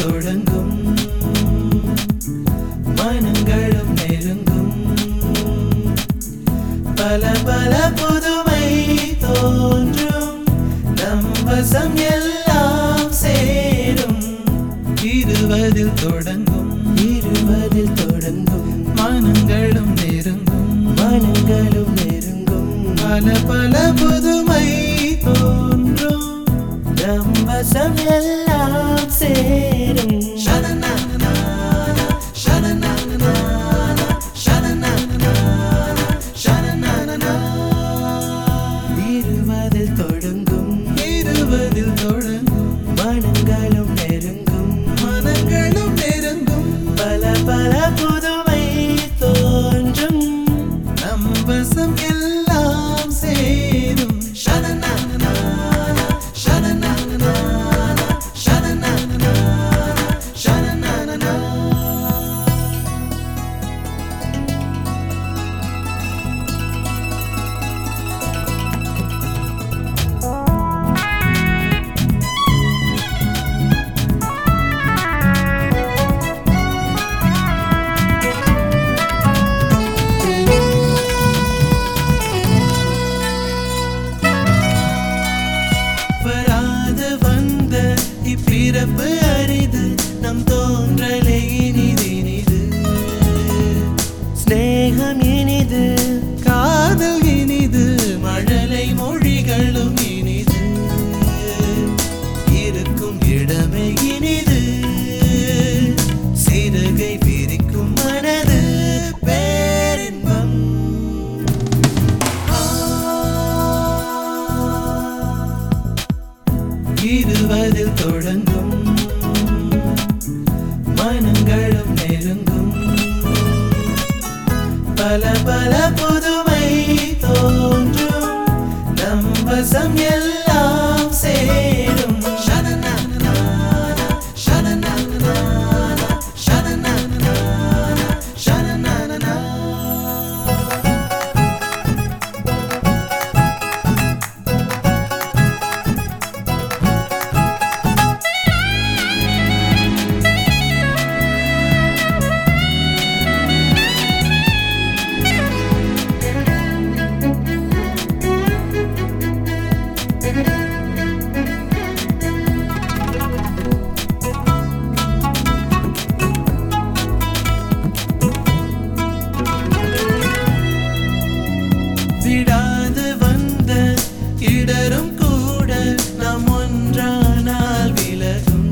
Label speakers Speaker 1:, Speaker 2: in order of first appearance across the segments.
Speaker 1: தொடங்கும் மனங்களும் நெருங்கும் பல பல புதுமை தோன்றும் நம் வசம் எல்லாம் சேரும் இருவதில் தொடங்கும் இருவதில் தொடங்கும் மனங்களும் நெருங்கும் மனங்களும் நெருங்கும் பல பல புதுமை தோன்றும் நம் வசம் எல்லாம் சேரும் ஷனனனனா, ஷனனனனா, ஷனனனனா, ஷனனனனா. இருவதில் தொடங்கும் இருவதில் தொடங்கும் மனங்களும் நெருங்கும் மனங்களும் நெருங்கும் பல பல புதுமை தோன்றும் நம் வசம் எல்லாம் சேரும் ஷனனனனா, ஷனனனனா, ஷனனனனா, ஷனனனனா. வராது வந்த இப்பிறப்பு அரிது நம் தோன்றலை இனிது இனிது ஸ்நேகம் இனிது காதல் இனிது மழலை மொழிகளும் இனிது இருக்கும் இடமே இனிது சிறகை விரிக்கும் மனது பேரின்பம் இருவதில் தொடங்கும் மனங்களும் நெருங்கும் பல பல புதுமை தோன்றும் நம் வசம் எல்லாம் சேரும் ஷனனனனா, ஷனனனனா, ஷனனனனா, ஷனனனனா. விடாது வந்த இடரும் கூட நாம் ஒன்றானால் விலகும்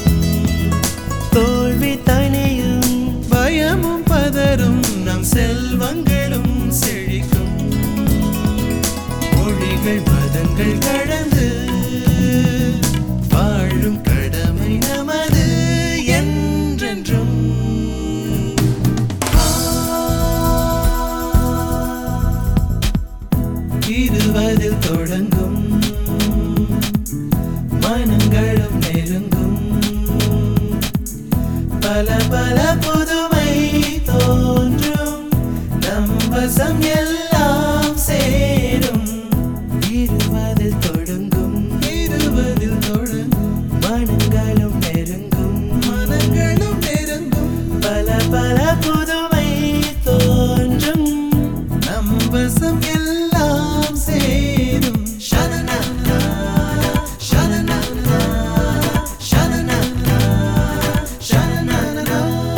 Speaker 1: தோல்வி தனியும் பயமும் பதரும் நம் செல்வங்களும் செழிக்கும் மொழிகள் மதங்கள் கடந்து வாழும் கடமை நமது என்றென்றும் இருவதில் தொடங்கும் மனங்களும் நெருங்கும் பல பல புதுமை தோன்றும் நம் வசம் எல்லாம் சேரும் இருவதில் தொடங்கும் இருவதில் தொடங்கும் மனங்களும் நெருங்கும் மனங்களும் நெருங்கும் பல பல புதுமை தோன்றும் நம் வசம் எல்லாம் சேரும் ஷனனனனா, ஷனனனனா, ஷனனனனா, ஷனனனனா.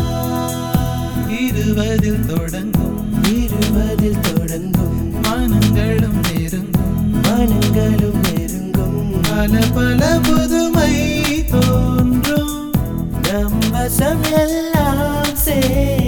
Speaker 1: இருவதில் தொடங்கும் இருவதில் தொடங்கும் மனங்களும் நெருங்கும் மனங்களும் நெருங்கும் பல பல புதுமை தோன்றும் நம் வசம் எல்லாம் சேரும்